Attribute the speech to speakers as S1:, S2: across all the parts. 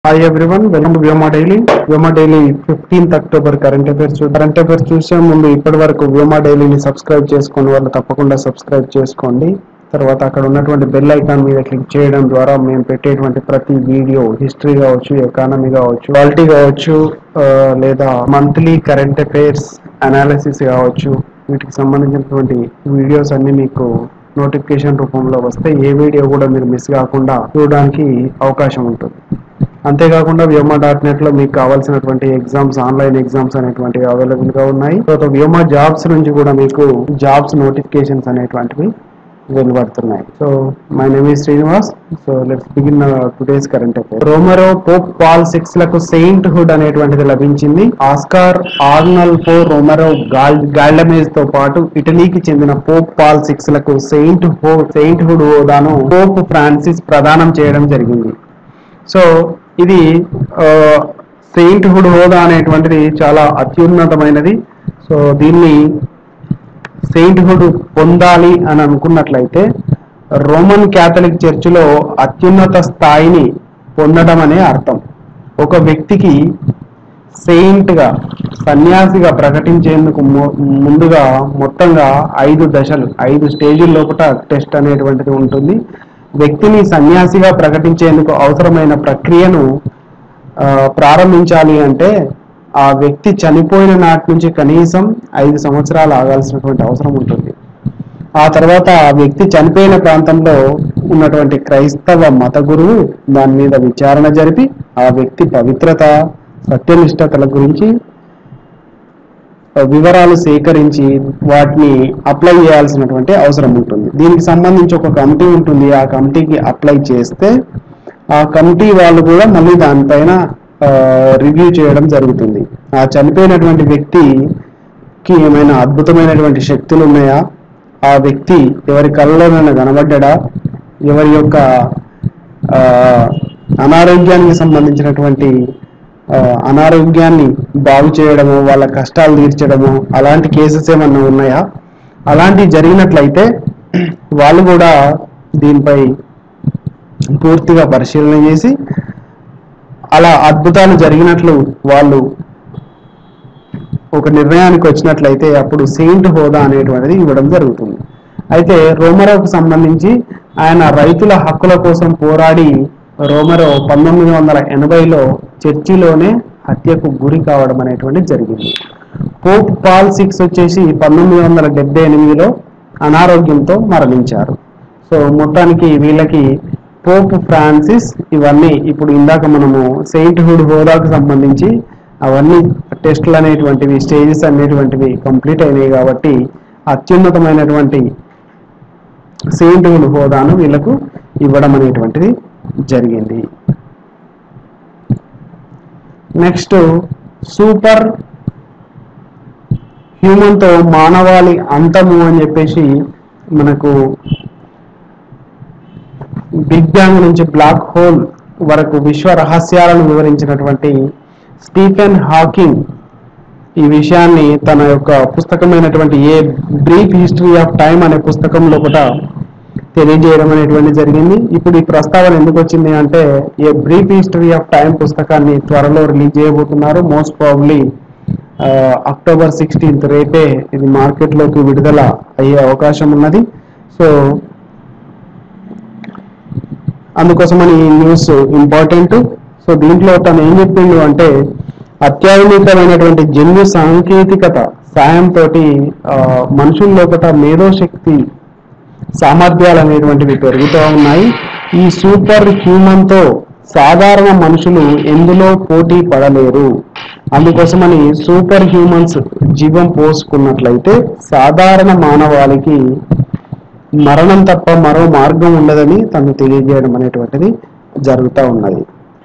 S1: Hi everyone welcome to Vyoma daily Vyoma daily fifteenth October current affairs current affairs చూసే ముందు ఇప్పటి వరకు వ్యోమా డైలీని సబ్స్క్రైబ్ చేసుకోండి వాళ్ళు తప్పకుండా సబ్స్క్రైబ్ చేసుకోండి తర్వాత అక్కడ ఉన్నటువంటి బెల్ ఐకాన్ మీద క్లిక్ చేయడం ద్వారా మేము పెట్టేటువంటి ప్రతి వీడియో హిస్టరీ కావచ్చు ఎకానమీ కావచ్చు క్వాలిటీ కావచ్చు ఆ, లేదా మంత్లీ కరెంట్ అఫైర్స్ అనాలిసిస్ కావచ్చు వీటికి సంబంధించినటువంటి వీడియోస్ అన్ని మీకు నోటిఫికేషన్ రూపంలో వస్తే ఏ వీడియో కూడా మీరు మిస్ కాకుండా చూడడానికి అవకాశం ఉంటుంది అంతేకాకుండా వ్యోమా డాట్ నెట్ లో మీకు కావాల్సినటువంటి ఎగ్జామ్స్ ఆన్లైన్ ఎగ్జామ్స్ అనేటువంటివి అవైలబుల్ గా ఉన్నాయి తర్వాత వ్యోమా జాబ్స్ నుంచి కూడా మీకు జాబ్స్ నోటిఫికేషన్స్ అనేటువంటివి వెలువడుతున్నాయి so my name is Srinivas so let's begin today's current affair Romero Pope Paul six లకు సెయింట్ హుడ్ అనేటువంటిది లభించింది ఆస్కార్ ఆర్నల్ ఫో రోమరో గాల్ గాల్డమేజ్ తో పాటు ఇటలీకి చెందిన పోప్ పాల్ సిక్స్ లకు సెయింట్ హో సెయింట్ హుడ్ హోదాను పోప్ ఫ్రాన్సిస్ ప్రదానం చేయడం జరిగింది సో ఇది సెయింట్ హుడ్ హోదా అనేటువంటిది చాలా అత్యున్నతమైనది సో దీన్ని సెయింట్ హుడ్ పొందాలి అని అనుకున్నట్లయితే రోమన్ క్యాథలిక్ చర్చిలో అత్యున్నత స్థాయిని పొందడం అనే అర్థం ఒక వ్యక్తికి సెయింట్ గా సన్యాసిగా ప్రకటించేందుకు ము- ముందుగా మొత్తంగా ఐదు దశలు ఐదు స్టేజీల లోపల టెస్ట్ అనేటువంటిది ఉంటుంది వ్యక్తిని సన్యాసిగా ప్రకటించేందుకు అవసరమైన ప్రక్రియను ఆ, ప్రారంభించాలి అంటే ఆ వ్యక్తి చనిపోయిన నాటి నుంచి కనీసం ఐదు సంవత్సరాలు ఆగాల్సినటువంటి అవసరం ఉంటుంది ఆ తర్వాత ఆ వ్యక్తి చనిపోయిన ప్రాంతంలో ఉన్నటువంటి క్రైస్తవ మత గురువు దాని మీద విచారణ జరిపి ఆ వ్యక్తి పవిత్రత సత్యనిష్టతల గురించి వివరాలు సేకరించి వాటిని అప్లై చేయాల్సినటువంటి అవసరం ఉంటుంది దీనికి సంబంధించి ఒక కమిటీ ఉంటుంది ఆ కమిటీకి అప్లై చేస్తే ఆ కమిటీ వాళ్ళు కూడా మళ్ళీ దానిపైన రివ్యూ చేయడం జరుగుతుంది ఆ చనిపోయినటువంటి వ్యక్తికి ఏమైనా అద్భుతమైనటువంటి శక్తులు ఉన్నాయా ఆ వ్యక్తి ఎవరి కళ్ళలోనైనా కనబడ్డా ఎవరి యొక్క ఆ, అనారోగ్యానికి సంబంధించినటువంటి ఆ, అనారోగ్యాన్ని బాగు చేయడము వాళ్ళ కష్టాలు తీర్చడము అలాంటి కేసెస్ ఏమన్నా ఉన్నాయా అలాంటివి జరిగినట్లయితే వాళ్ళు కూడా దీనిపై పూర్తిగా పరిశీలన చేసి అలా అద్భుతాలు జరిగినట్లు వాళ్ళు ఒక నిర్ణయానికి వచ్చినట్లయితే అప్పుడు సెయింట్ హోదా అనేటువంటిది ఇవ్వడం జరుగుతుంది అయితే రోమరోకు సంబంధించి ఆయన రైతుల హక్కుల కోసం పోరాడి రోమరో పంతొమ్మిది వందల ఎనభైలో చర్చిలోనే హత్యకు గురి కావడం అనేటువంటిది జరిగింది పోప్ పాల్ సిక్స్ వచ్చేసి పంతొమ్మిది వందల డెబ్బై ఎనిమిదిలో అనారోగ్యంతో మరణించారు సో మొత్తానికి వీళ్ళకి పోప్ ఫ్రాన్సిస్ ఇవన్నీ ఇప్పుడు ఇందాక మనము సెయింట్ హుడ్ హోదాకు సంబంధించి అవన్నీ టెస్టులు అనేటువంటివి స్టేజెస్ అనేటువంటివి కంప్లీట్ అయినాయి కాబట్టి అత్యున్నతమైనటువంటి సెయింట్ హుడ్ హోదాను వీళ్ళకు ఇవ్వడం అనేటువంటిది జరిగింది నెక్స్ట్ సూపర్ హ్యూమన్ తో మానవాళి అంతము అని చెప్పేసి మనకు బిగ్ బ్యాంగ్ నుంచి బ్లాక్ హోల్ వరకు విశ్వ రహస్యాలను వివరించినటువంటి స్టీఫెన్ హాకింగ్ ఈ విషయాన్ని తన యొక్క పుస్తకమైనటువంటి a brief history of time అనే పుస్తకం లోపల తెలియజేయడం అనేటువంటి జరిగింది ఇప్పుడు ఈ ప్రస్తావన ఎందుకు వచ్చింది అంటే a brief history of time పుస్తకాన్ని త్వరలో రిలీజ్ చేయబోతున్నారు మోస్ట్ ప్రాబ్లీ అక్టోబర్ సిక్స్టీన్త్ రేపే ఇది మార్కెట్లోకి విడుదల అయ్యే అవకాశం ఉన్నది సో అందుకోసమని ఈ న్యూస్ ఇంపార్టెంట్ సో దీంట్లో తను ఏం చెప్పిండు అంటే అత్యాధునికమైనటువంటి జన్యు సాంకేతికత సాయంతో మనుషుల లోపల మేధోశక్తి సామర్థ్యాలు అనేటువంటివి పెరుగుతూ ఉన్నాయి ఈ సూపర్ హ్యూమన్ తో సాధారణ మనుషులు ఎందులో పోటీ పడలేరు అందుకోసమని సూపర్ హ్యూమన్స్ జీవం పోసుకున్నట్లయితే సాధారణ మానవాళికి మరణం తప్ప మరో మార్గం ఉండదని తను తెలియజేయడం అనేటువంటిది జరుగుతూ ఉన్నది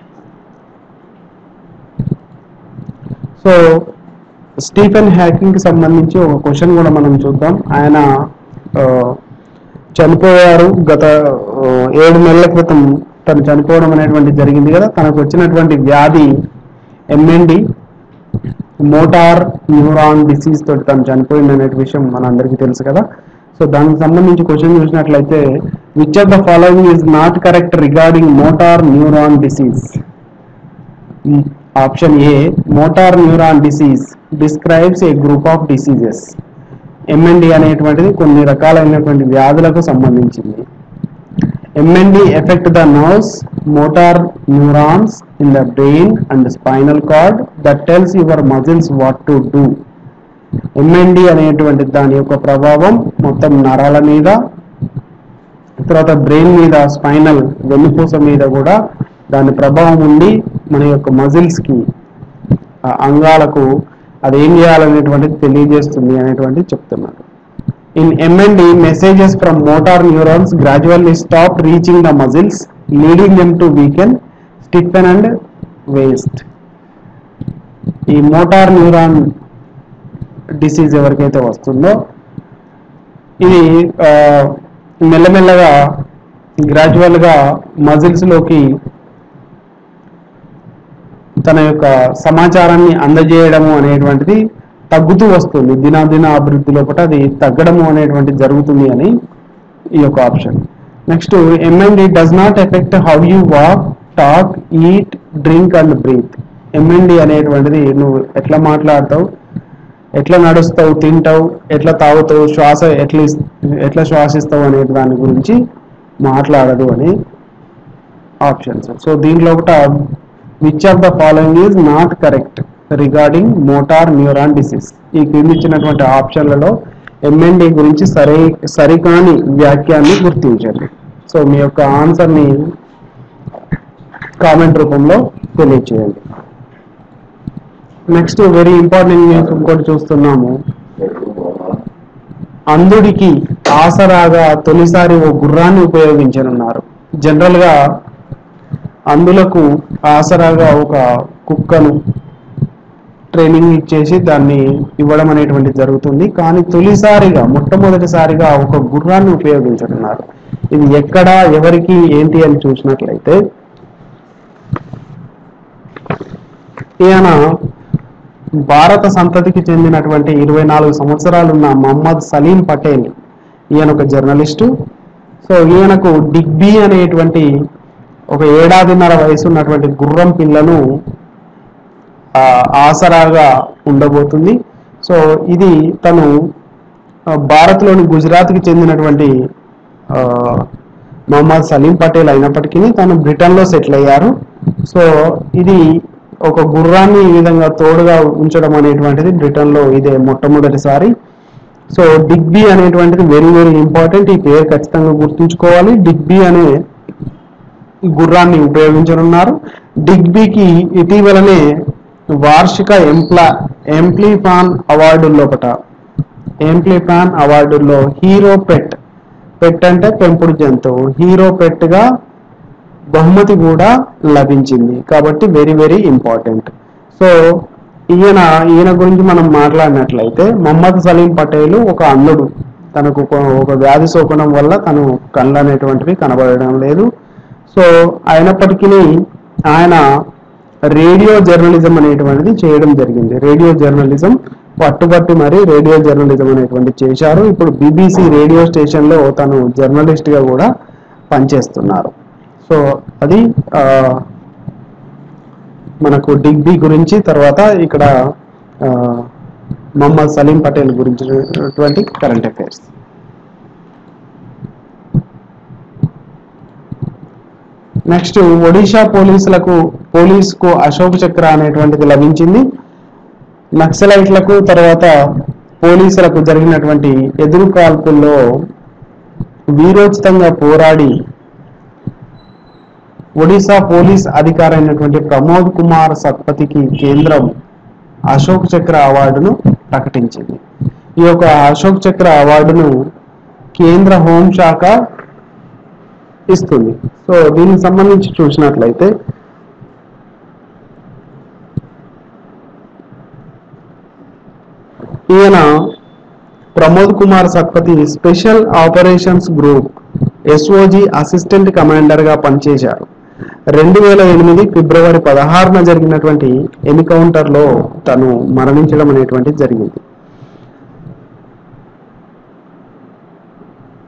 S1: సో స్టీఫెన్ హ్యాకింగ్ కి సంబంధించి ఒక క్వశ్చన్ కూడా మనం చూద్దాం ఆయన ఆ, చనిపోయారు గత ఆ, ఏడు నెలల క్రితం తను చనిపోవడం అనేటువంటి జరిగింది కదా తనకు వచ్చినటువంటి వ్యాధి ఎంఎన్డి మోటార్ న్యూరాన్ డిసీజ్ తోటి తను చనిపోయింది అనే విషయం మనందరికీ తెలుసు కదా సో దానికి సంబంధించి క్వశ్చన్ చూసినట్లయితే which of the following is not correct regarding motor neuron disease option A motor neuron disease describes a group of diseases MND అనేటువంటిది కొన్ని రకాలైనటువంటి వ్యాధులకు సంబంధించింది MND affect the nerves, motor neurons in the brain and spinal cord that tells your muscles what to do. MND అనేటువంటి దాని యొక్క ప్రభావం మొత్తం నరాల మీద తర్వాత బ్రెయిన్ మీద స్పైనల్ వెన్నుపూస మీద కూడా దాని ప్రభావం ఉండి మన యొక్క మజిల్స్ కి ఆ అంగాలకు అది ఏం చేయాలనేటువంటిది తెలియజేస్తుంది అనేటువంటిది చెప్తున్నారు In MND, messages from motor neurons gradually stop reaching the muscles, leading them to weaken, stiffen and waste. ఈ మోటార్ న్యూరాన్ డిసీజ్ ఎవరికైతే వస్తుందో ఇది ఆ, మెల్లమెల్లగా గ్రాడ్యువల్గా మజిల్స్లోకి తన యొక్క సమాచారాన్ని అందజేయడము అనేటువంటిది తగ్గుతూ వస్తుంది దినాదిన అభివృద్ధి లోపల అది తగ్గడము అనేటువంటిది జరుగుతుంది అని ఈ యొక్క option next MND does not affect how you walk talk eat drink and breathe MND అనేటువంటిది నువ్వు ఎట్లా మాట్లాడతావు ఎట్లా నడుస్తావు తింటావు ఎట్లా తాగుతావు శ్వాస ఎట్లా ఇస్- ఎట్లా శ్వాసిస్తావు అనే దాని గురించి మాట్లాడదు అని ఆప్షన్స్ సో దీంట్లో ఒకట which of the following is not correct regarding motor neuron disease ఈ క్రింది ఇచ్చినటువంటి ఆప్షన్లలో ఎంఎన్డి గురించి సరి సరికాని వ్యాఖ్యాన్ని గుర్తించండి సో మీ యొక్క ఆన్సర్ని కామెంట్ రూపంలో తెలియచేయండి నెక్స్ట్ వెరీ ఇంపార్టెంట్ న్యూస్ ఇంకోటి చూస్తున్నాము అంధుడికి ఆసరాగా తొలిసారి ఓ గుర్రాన్ని ఉపయోగించనున్నారు జనరల్ గా అందులకు ఆసరాగా ఒక కుక్కను ట్రైనింగ్ ఇచ్చేసి దాన్ని ఇవ్వడం అనేటువంటిది జరుగుతుంది కానీ తొలిసారిగా మొట్టమొదటిసారిగా ఒక గుర్రాన్ని ఉపయోగించనున్నారు ఇది ఎక్కడ ఎవరికి ఏంటి అని చూసినట్లయితే ఈయన భారత సంతతికి చెందినటువంటి ఇరవై నాలుగు సంవత్సరాలున్న మహమ్మద్ సలీం పటేల్ ఈయన ఒక జర్నలిస్టు సో ఈయనకు డిగ్బీ అనేటువంటి ఒక ఏడాదిన్నర వయసు ఉన్నటువంటి గుర్రం పిల్లను ఆ, ఆసరాగా ఉండబోతుంది సో ఇది తను ఆ, భారత్లోని గుజరాత్కి చెందినటువంటి ఆ, మహమ్మద్ సలీం పటేల్ అయినప్పటికీ తను బ్రిటన్లో సెటిల్ అయ్యారు సో ఇది ఒక గుర్రాన్ని ఈ విధంగా తోడుగా ఉంచడం అనేటువంటిది బ్రిటన్లో ఇదే మొట్టమొదటిసారి సో డిగ్బీ అనేటువంటిది వెరీ వెరీ ఇంపార్టెంట్ ఈ పేరు ఖచ్చితంగా గుర్తుంచుకోవాలి డిగ్బీ అనే గుర్రాన్ని ఉపయోగించనున్నారు డిగ్బీకి ఇటీవలనే వార్షిక ఎంప్లా ఎంప్లీఫాన్ అవార్డు లోపట ఎంప్లీఫాన్ అవార్డుల్లో హీరో పెట్ పెట్ అంటే పెంపుడు జంతువు హీరో పెట్ గా బహుమతి కూడా లభించింది కాబట్టి వెరీ వెరీ ఇంపార్టెంట్ సో ఈయన ఈయన గురించి మనం మాట్లాడినట్లయితే మహమ్మద్ సలీం పటేల్ ఒక అంధుడు తనకు ఒక- ఒక వ్యాధి సోకడం వల్ల తను కళ్ళు అనేటువంటివి కనబడడం లేదు సో అయినప్పటికీ ఆయన రేడియో జర్నలిజం అనేటువంటిది చేయడం జరిగింది రేడియో జర్నలిజం పట్టుబట్టి మరి రేడియో జర్నలిజం అనేటువంటిది చేశారు ఇప్పుడు బీబీసీ రేడియో స్టేషన్ లో తను జర్నలిస్ట్ గా కూడా పనిచేస్తున్నారు సో అది ఆ, మనకు డిగ్బీ గురించి తర్వాత ఇక్కడ ఆ, మహమ్మద్ సలీం పటేల్ గురించినటువంటి కరెంట్ అఫైర్స్ నెక్స్ట్ ఒడిషా పోలీసులకు పోలీసుకు అశోక్ చక్ర అనేటువంటిది లభించింది నక్సలైట్లకు తర్వాత పోలీసులకు జరిగినటువంటి ఎదురు కాల్పుల్లో వీరోచితంగా పోరాడి ఒడిశా పోలీస్ అధికారి అయినటువంటి ప్రమోద్ కుమార్ సత్పతికి కేంద్రం అశోక్ చక్ర అవార్డును ప్రకటించింది ఈ యొక్క అశోక్ చక్ర అవార్డును కేంద్ర హోంశాఖ ఇస్తుంది సో దీనికి సంబంధించి చూసినట్లయితే ఈయన Pramod Kumar Satpathy special operations group SOG assistant commander గా పనిచేశారు రెండు వేల ఎనిమిది ఫిబ్రవరి పదహారున జరిగినటువంటి ఎన్కౌంటర్ లో తను మరణించడం అనేటువంటిది జరిగింది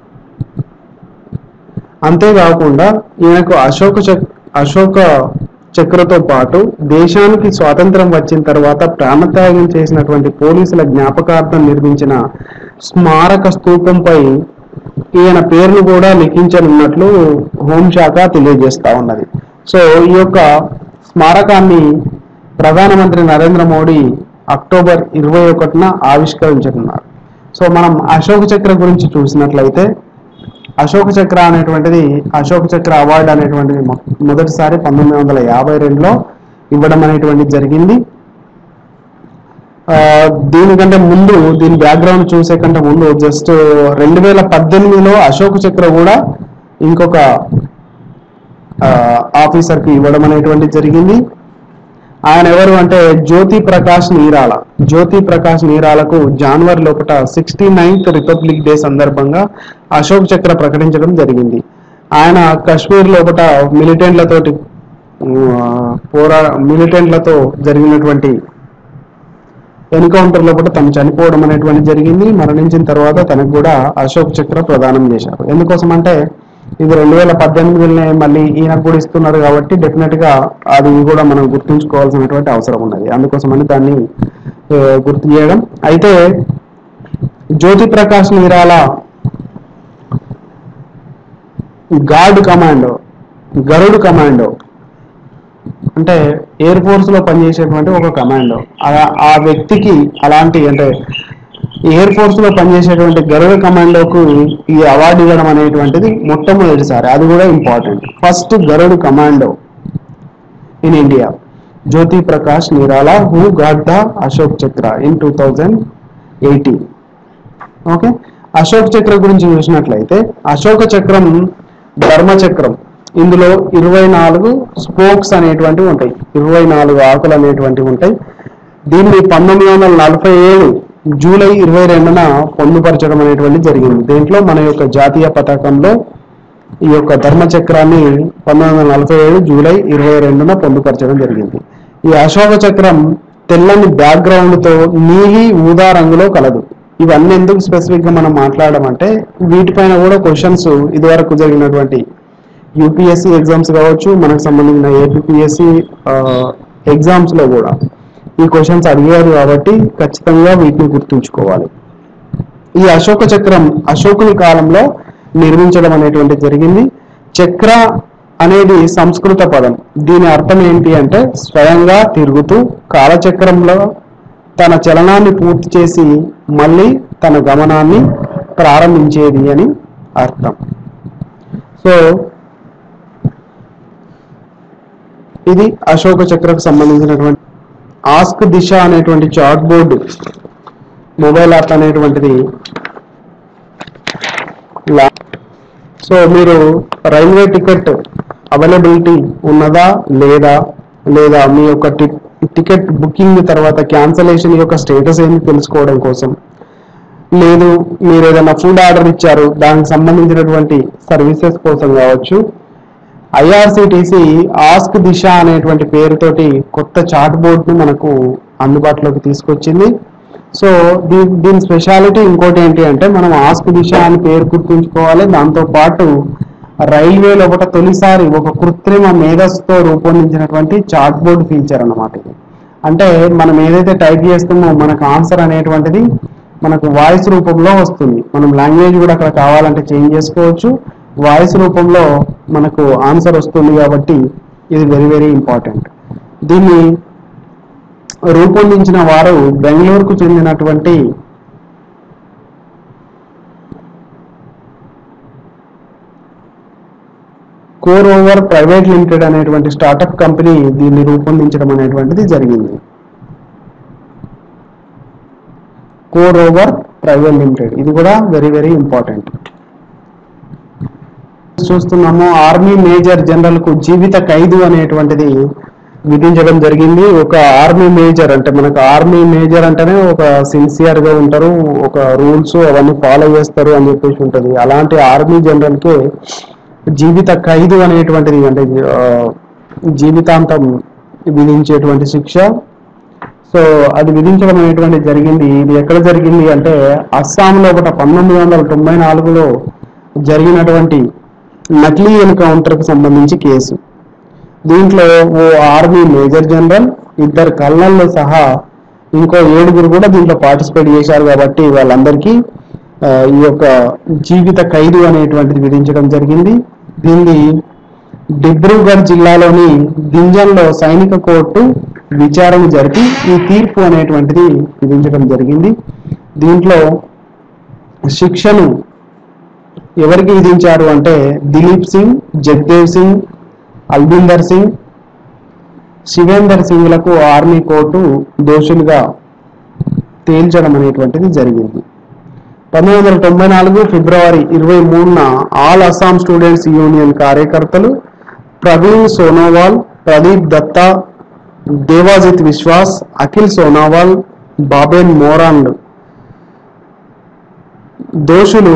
S1: అంతేకాకుండా ఈయనకు అశోక చక్ అశోక చక్రతో పాటు దేశానికి స్వాతంత్రం వచ్చిన తర్వాత ప్రాణత్యాగం చేసినటువంటి పోలీసుల జ్ఞాపకార్థం నిర్మించిన స్మారక స్తూపంపై ఈయన పేరును కూడా లిఖించనున్నట్లు హోంశాఖ తెలియజేస్తా ఉన్నది సో ఈ యొక్క స్మారకాన్ని ప్రధానమంత్రి నరేంద్ర మోడీ అక్టోబర్ ఇరవై ఒకటిన ఆవిష్కరించనున్నారు సో మనం అశోక చక్ర గురించి చూసినట్లయితే అశోక చక్ర అనేటువంటిది అశోక చక్ర అవార్డు అనేటువంటిది మొ- మొదటిసారి పంతొమ్మిది వందల యాభై రెండులో ఇవ్వడం అనేటువంటిది జరిగింది ఆ, దీనికంటే ముందు దీని బ్యాక్గ్రౌండ్ చూసే కంటే ముందు జస్ట్ రెండు వేల పద్దెనిమిదిలో అశోక చక్ర కూడా ఇంకొక ఆఫీసర్ కి ఇవ్వడం అనేటువంటిది జరిగింది ఆయన ఎవరు అంటే జ్యోతి ప్రకాష్ నీరాల జ్యోతి ప్రకాష్ నీరాలకు జనవరి లోపల సిక్స్టీ నైన్త్ రిపబ్లిక్ డే సందర్భంగా అశోక్ చక్ర ప్రకటించడం జరిగింది ఆయన కశ్మీర్ లోపల మిలిటెంట్లతోటి ఆ, పోరా మిలిటెంట్లతో జరిగినటువంటి ఎన్కౌంటర్ లోపల తను చనిపోవడం అనేటువంటి జరిగింది మరణించిన తర్వాత తనకు కూడా అశోక్ చక్ర ప్రదానం చేశారు ఎందుకోసం అంటే ఇది రెండు వేల పద్దెనిమిదిలోనే మళ్ళీ ఈయనకు కూడా ఇస్తున్నారు కాబట్టి డెఫినెట్ గా అది కూడా మనం గుర్తుంచుకోవాల్సినటువంటి అవసరం ఉన్నది అందుకోసమని దాన్ని ఆ, గుర్తు చేయడం అయితే జ్యోతి ప్రకాష్ నీరాల గార్డ్ కమాండో గరుడు కమాండో అంటే ఎయిర్ ఫోర్స్ లో పనిచేసేటువంటి ఒక కమాండో ఆ- ఆ వ్యక్తికి అలాంటి అంటే ఎయిర్ ఫోర్స్ లో పనిచేసేటువంటి గరుడ కమాండోకు ఈ అవార్డు ఇవ్వడం అనేటువంటిది మొట్టమొదటిసారి అది కూడా important first Garud commando in India Jyoti Prakash Nirala who got the Ashok Chakra in two thousand eighteen okay Ashok Chakra గురించి చూసినట్లయితే అశోక చక్రం ధర్మ చక్రం ఇందులో ఇరవై నాలుగు స్పోక్స్ అనేటువంటివి ఉంటాయి ఇరవై నాలుగు ఆకులు అనేటువంటివి ఉంటాయి దీన్ని పంతొమ్మిది వందల నలభై ఏడు జూలై ఇరవై రెండున పొందుపరచడం అనేటువంటి జరిగింది దీంట్లో మన యొక్క జాతీయ పతాకంలో ఈ యొక్క ధర్మ చక్రాన్ని పంతొమ్మిది వందల నలభై ఏడు జూలై ఇరవై రెండున పొందుపరచడం జరిగింది ఈ అశోక చక్రం తెల్లని బ్యాక్గ్రౌండ్ తో నీలి ఊదా రంగులో కలదు ఇవన్నీ ఎందుకు స్పెసిఫిక్ గా మనం మాట్లాడమంటే వీటిపైన కూడా క్వశ్చన్స్ ఇదివరకు జరిగినటువంటి యూపీఎస్సీ ఎగ్జామ్స్ కావచ్చు మనకు సంబంధించిన ఏపీఎస్సి ఎగ్జామ్స్ లో కూడా ఈ క్వశ్చన్స్ అడిగారు కాబట్టి ఖచ్చితంగా వీటిని గుర్తుంచుకోవాలి ఈ అశోక చక్రం అశోకుని కాలంలో నిర్మించడం అనేటువంటి జరిగింది చక్ర అనేది సంస్కృత పదం దీని అర్థం ఏంటి అంటే స్వయంగా తిరుగుతూ కాలచక్రంలో తన చలనాన్ని పూర్తి చేసి మళ్ళీ తన గమనాన్ని ప్రారంభించేది అని అర్థం సో ఇది అశోక చక్రకు సంబంధించినటువంటి ఆస్క్ దిశ అనేటువంటి చార్ట్ బోర్డు మొబైల్ యాప్ అనేటువంటిది లా- సో మీరు రైల్వే టికెట్ అవైలబిలిటీ ఉన్నదా లేదా లేదా మీ యొక్క టి- టికెట్ బుకింగ్ తర్వాత క్యాన్సలేషన్ యొక్క స్టేటస్ ఏంటి తెలుసుకోవడం కోసం లేదు మీరు ఏదైనా ఫుడ్ ఆర్డర్ ఇచ్చారు దానికి సంబంధించినటువంటి సర్వీసెస్ కోసం కావచ్చు ఐఆర్సిటిసి ఆస్క్ దిశ అనేటువంటి పేరుతోటి కొత్త చాట్ బోర్డ్ ను మనకు అందుబాటులోకి తీసుకొచ్చింది సో దీ దీని స్పెషాలిటీ ఇంకోటి ఏంటి అంటే మనం ఆస్క్ దిశ అని పేరు గుర్తుంచుకోవాలి దాంతో పాటు రైల్వే లోపల తొలిసారి ఒక కృత్రిమ మేధస్సుతో రూపొందించినటువంటి చాట్ బోర్డ్ ఫీచర్ అన్నమాట ఇది అంటే మనం ఏదైతే టైప్ చేస్తామో మనకు ఆన్సర్ అనేటువంటిది మనకు వాయిస్ రూపంలో వస్తుంది మనం లాంగ్వేజ్ కూడా అక్కడ కావాలంటే చేంజ్ చేసుకోవచ్చు వాయిస్ రూపంలో మనకు ఆన్సర్ వస్తుంది కాబట్టి ఇది వెరీ వెరీ ఇంపార్టెంట్ దీన్ని రూపొందించిన వారు బెంగళూరుకు చెందినటువంటి కోర్ ఓవర్ ప్రైవేట్ లిమిటెడ్ అనేటువంటి స్టార్టప్ కంపెనీ దీన్ని రూపొందించడం అనేటువంటిది జరిగింది కోర్ ఓవర్ ప్రైవేట్ లిమిటెడ్ ఇది కూడా వెరీ వెరీ ఇంపార్టెంట్ చూస్తున్నాము ఆర్మీ మేజర్ జనరల్ కు జీవిత ఖైదు అనేటువంటిది విధించడం జరిగింది ఒక ఆర్మీ మేజర్ అంటే మనకు ఆర్మీ మేజర్ అంటేనే ఒక సిన్సియర్ గా ఉంటారు ఒక రూల్స్ అవన్నీ ఫాలో చేస్తారు అని చెప్పేసి ఉంటది అలాంటి ఆర్మీ జనరల్ కి జీవిత ఖైదు అనేటువంటిది అంటే ఆ, జీవితాంతం విధించేటువంటి శిక్ష సో అది విధించడం అనేటువంటి జరిగింది ఇది ఎక్కడ జరిగింది అంటే అస్సాంలో ఒకట పంతొమ్మిది వందల తొంభై నాలుగులో జరిగినటువంటి నకిలీ ఎన్కౌంటర్ కు సంబంధించి కేసు దీంట్లో ఓ ఆర్మీ మేజర్ జనరల్ ఇద్దరు కల్నల్లో సహా ఇంకో ఏడుగురు కూడా దీంట్లో పార్టిసిపేట్ చేశారు కాబట్టి వాళ్ళందరికీ ఆ, ఈ యొక్క జీవిత ఖైదు అనేటువంటిది విధించడం జరిగింది దీన్ని డిబ్రూగఢ్ జిల్లాలోని గింజన్లో సైనిక కోర్టు విచారణ జరిపి ఈ తీర్పు అనేటువంటిది విధించడం జరిగింది దీంట్లో శిక్షను ఎవరికి విధించారు అంటే దిలీప్ సింగ్ జగ్దేవ్ సింగ్ అల్బిందర్ సింగ్ శివేందర్ సింగ్లకు ఆర్మీ కోర్టు దోషులుగా తేల్చడం అనేటువంటిది జరిగింది పంతొమ్మిది వందల తొంభై నాలుగు ఫిబ్రవరి ఇరవై మూడున ఆల్ అస్సాం స్టూడెంట్స్ యూనియన్ కార్యకర్తలు ప్రవీణ్ సోనోవాల్ ప్రదీప్ దత్తా దేవాజిత్ విశ్వాస్ అఖిల్ సోనోవాల్ బాబేన్ మోరాన్ దోషులు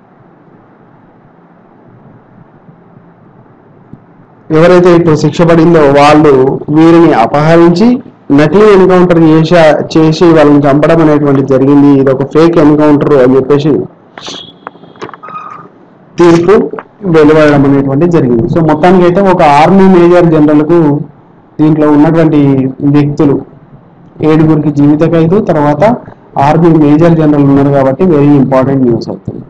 S1: ఎవరైతే ఇప్పుడు శిక్ష పడిందో వాళ్ళు వీరిని అపహరించి నకిలీ ఎన్కౌంటర్ చేసా చేసి వాళ్ళని చంపడం అనేటువంటి జరిగింది ఇది ఒక ఫేక్ ఎన్కౌంటర్ అని చెప్పేసి తీర్పు వెలువడడం అనేటువంటి జరిగింది సో మొత్తానికి అయితే ఒక ఆర్మీ మేజర్ జనరల్కు దీంట్లో ఉన్నటువంటి వ్యక్తులు ఏడుగురికి జీవిత ఖైదు తర్వాత ఆర్మీ మేజర్ జనరల్ ఉన్నారు కాబట్టి వెరీ ఇంపార్టెంట్ న్యూస్ అవుతుంది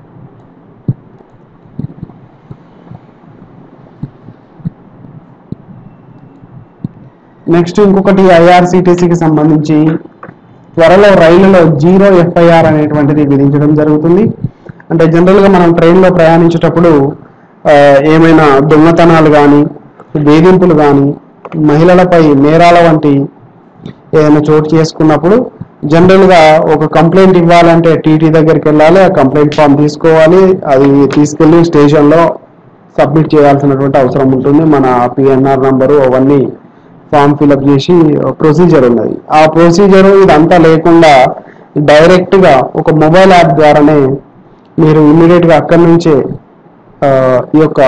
S1: నెక్స్ట్ ఇంకొకటి ఐఆర్సిటిసికి సంబంధించి త్వరలో రైలులో జీరో ఎఫ్ఐఆర్ అనేటువంటిది విధించడం జరుగుతుంది అంటే జనరల్గా మనం ట్రైన్లో ప్రయాణించేటప్పుడు ఆ, ఏమైనా దొంగతనాలు కానీ వేధింపులు కానీ మహిళలపై నేరాల వంటి ఏదైనా చోటు చేసుకున్నప్పుడు జనరల్గా ఒక కంప్లైంట్ ఇవ్వాలంటే టీటీ దగ్గరికి వెళ్ళాలి ఆ కంప్లైంట్ ఫామ్ తీసుకోవాలి అది తీసుకెళ్లి స్టేషన్లో సబ్మిట్ చేయాల్సినటువంటి అవసరం ఉంటుంది మన పిఎన్ఆర్ నంబరు అవన్నీ ఫామ్ ఫిలప్ చేసి ప్రొసీజర్ ఉన్నది ఆ ప్రొసీజర్ ఇదంతా లేకుండా డైరెక్ట్ గా ఒక మొబైల్ యాప్ ద్వారానే మీరు ఇమ్మీడియట్ గా అక్కడి నుంచే ఆ, ఈ యొక్క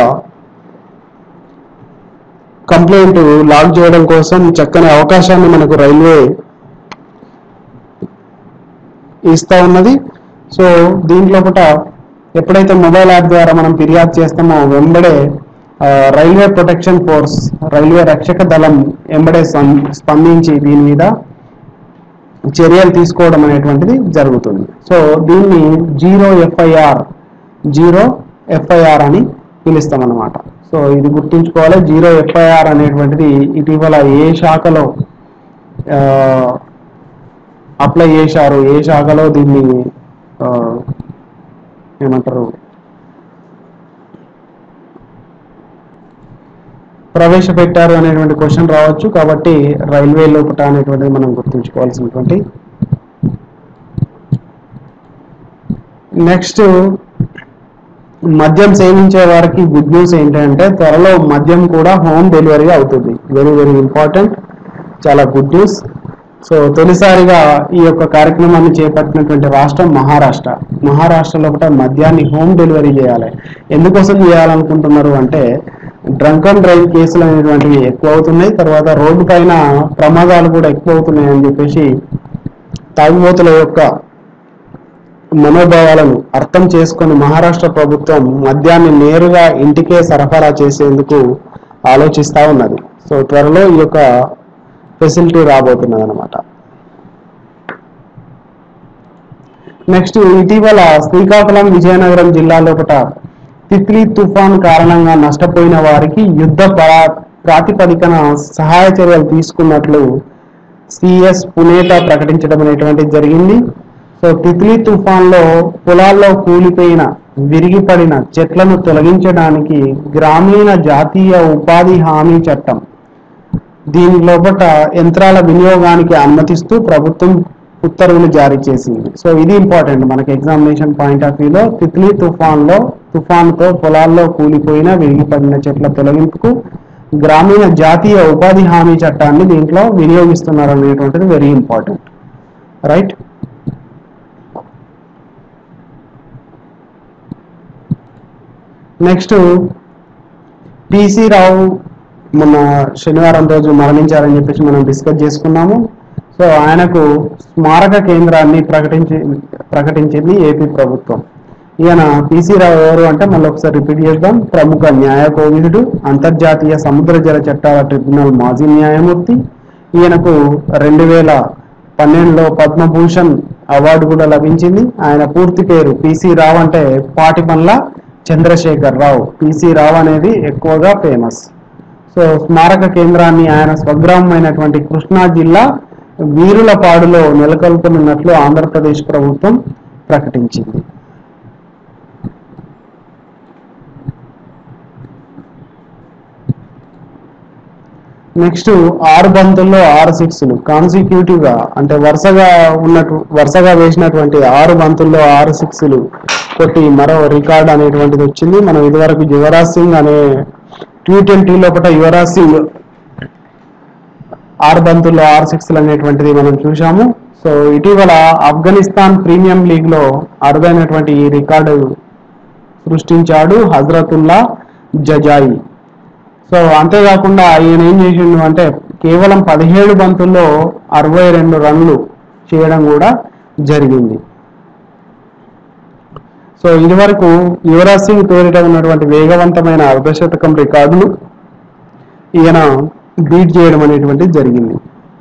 S1: కంప్లైంట్ లాక్ చేయడం కోసం చక్కని అవకాశాన్ని మనకు రైల్వే ఇస్తా ఉన్నది సో దీంట్లో కూడా ఎప్పుడైతే మొబైల్ యాప్ ద్వారా మనం ఫిర్యాదు చేస్తామో వెంబడే ఆ, రైల్వే ప్రొటెక్షన్ ఫోర్స్ రైల్వే రక్షక దళం వెంబడే సం- స్పందించి దీని మీద చర్యలు తీసుకోవడం అనేటువంటిది జరుగుతుంది సో దీన్ని జీరో ఎఫ్ఐఆర్ జీరో ఎఫ్ఐఆర్ అని పిలుస్తాం అన్నమాట సో ఇది గుర్తుంచుకోవాలి జీరో ఎఫ్ఐఆర్ అనేటువంటిది ఇటీవల ఏ శాఖలో అప్లై చేశారు ఏ శాఖలో దీన్ని ఆ, ఏమంటారు ప్రవేశపెట్టారు అనేటువంటి క్వశ్చన్ రావచ్చు కాబట్టి రైల్వే లోపట అనేటువంటిది మనం గుర్తుంచుకోవాల్సినటువంటి నెక్స్ట్ మద్యం సేవించే వారికి గుడ్ న్యూస్ ఏంటంటే త్వరలో మద్యం కూడా హోమ్ డెలివరీ అవుతుంది వెరీ వెరీ ఇంపార్టెంట్ చాలా గుడ్ న్యూస్ సో తొలిసారిగా ఈ యొక్క కార్యక్రమాన్ని చేపట్టినటువంటి రాష్ట్రం మహారాష్ట్ర మహారాష్ట్రలో కూడా మద్యాన్ని హోమ్ డెలివరీ చేయాలి ఎందుకోసం చేయాలనుకుంటున్నారు అంటే డ్రంక్ అండ్ డ్రైవ్ కేసులు అనేటువంటివి ఎక్కువ అవుతున్నాయి తర్వాత రోడ్డు పైన ప్రమాదాలు కూడా ఎక్కువ అవుతున్నాయి అని చెప్పేసి తాగుబోతుల యొక్క మనోభావాలను అర్థం చేసుకొని మహారాష్ట్ర ప్రభుత్వం మద్యాన్ని నేరుగా ఇంటికే సరఫరా చేసేందుకు ఆలోచిస్తా ఉన్నది సో త్వరలో ఈ యొక్క ఫెసిలిటీ రాబోతున్నది అనమాట నెక్స్ట్ ఇటీవల శ్రీకాకుళం విజయనగరం జిల్లా లోపల తిత్లీ తుఫాన్ కారణంగా నష్టపోయిన వారికి యుద్ధ ప్రా- ప్రాతిపదికన సహాయ చర్యలు తీసుకున్నట్లు సిఎస్ పునేట ప్రకటించడం అనేటువంటిది జరిగింది సో తిత్లీ తుఫాన్లో పొలాల్లో కూలిపోయిన విరిగిపడిన చెట్లను తొలగించడానికి గ్రామీణ జాతీయ ఉపాధి హామీ చట్టం దీని లోపల యంత్రాల వినియోగానికి అనుమతిస్తూ ప్రభుత్వం ఉత్తర్వులు జారీ చేసింది సో ఇది ఇంపార్టెంట్ మనకి ఎగ్జామినేషన్ పాయింట్ ఆఫ్ వ్యూలో తిత్లీ తుఫాన్లో తుఫాన్తో పొలాల్లో కూలిపోయిన విరిగిపడిన చెట్ల తొలగింపుకు గ్రామీణ జాతీయ ఉపాధి హామీ చట్టాన్ని దీంట్లో వినియోగిస్తున్నారు అనేటువంటిది very important right next PC Rao మొన్న శనివారం రోజు మరణించారని చెప్పేసి మనం డిస్కస్ చేసుకున్నాము సో ఆయనకు స్మారక కేంద్రాన్ని ప్రకటించి ప్రకటించింది ఏపీ ప్రభుత్వం ఈయన పిసి రావు ఎవరు అంటే మళ్ళీ ఒకసారి రిపీట్ చేద్దాం ప్రముఖ న్యాయ కోవిదుడు అంతర్జాతీయ సముద్ర జల చట్టాల ట్రిబ్యునల్ మాజీ న్యాయమూర్తి ఈయనకు రెండు వేల పన్నెండులో పద్మభూషణ్ అవార్డు కూడా లభించింది ఆయన పూర్తి పేరు పిసి రావు అంటే పాటిపండ్ల చంద్రశేఖర్ రావు పిసి రావు అనేది ఎక్కువగా ఫేమస్ సో స్మారక కేంద్రాన్ని ఆయన స్వగ్రామమైనటువంటి కృష్ణా జిల్లా వీరులపాడులో నెలకొల్పనున్నట్లు ఆంధ్రప్రదేశ్ ప్రభుత్వం ప్రకటించింది నెక్స్ట్ ఆరు బంతుల్లో ఆరు సిక్స్లు కాన్సిక్యూటివ్ గా అంటే వరుసగా ఉన్నట్టు వరుసగా వేసినటువంటి ఆరు బంతుల్లో ఆరు సిక్స్లు కొట్టి మరో రికార్డ్ అనేటువంటిది వచ్చింది మనం ఇదివరకు యువరాజ్ సింగ్ అనే టీ ట్వంటీ లోపల యువరాజ్ సింగ్ ఆరు బంతుల్లో ఆరు సిక్స్లు అనేటువంటిది మనం చూసాము సో ఇటీవల ఆఫ్ఘనిస్తాన్ ప్రీమియం లీగ్ లో అరుదైనటువంటి ఈ రికార్డు సృష్టించాడు హజరతుల్లా జజాయి సో అంతేకాకుండా ఈయన ఏం చేసిండు అంటే కేవలం పదిహేడు బంతుల్లో అరవై రెండు రన్లు చేయడం కూడా జరిగింది సో ఇది వరకు యువరాజ్ సింగ్ పేరిట ఉన్నటువంటి వేగవంతమైన అర్ధశతకం రికార్డును ఈయన బీట్ చేయడం అనేటువంటిది జరిగింది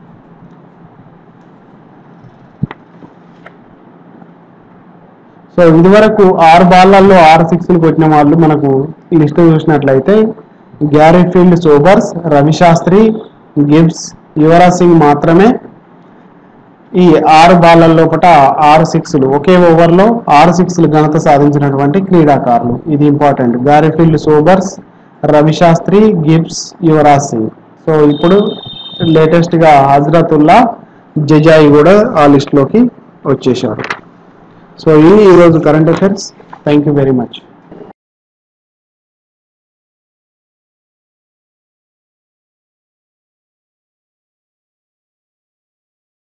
S1: సో ఇదివరకు ఆరు బాళ్ళల్లో ఆరు సిక్స్లు కొట్టిన వాళ్ళు మనకు లిస్ట్ చూసినట్లయితే Garfield Sobers Ravi Shastri Gibbs Yuvraj Singh మాత్రమే ఈ ఆరు బాళ్ళ లోపల ఆరు సిక్స్లు ఒకే ఓవర్లో ఆరు సిక్స్లు ఘనత సాధించినటువంటి క్రీడాకారులు ఇది important Garfield Sobers Ravi Shastri Gibbs Yuvraj Singh so ఇప్పుడు లేటెస్ట్ గా హజరతుల్లా జజాయి కూడా ఆ లిస్ట్ లోకి వచ్చేసారు సో ఇది ఈరోజు current affairs thank you very much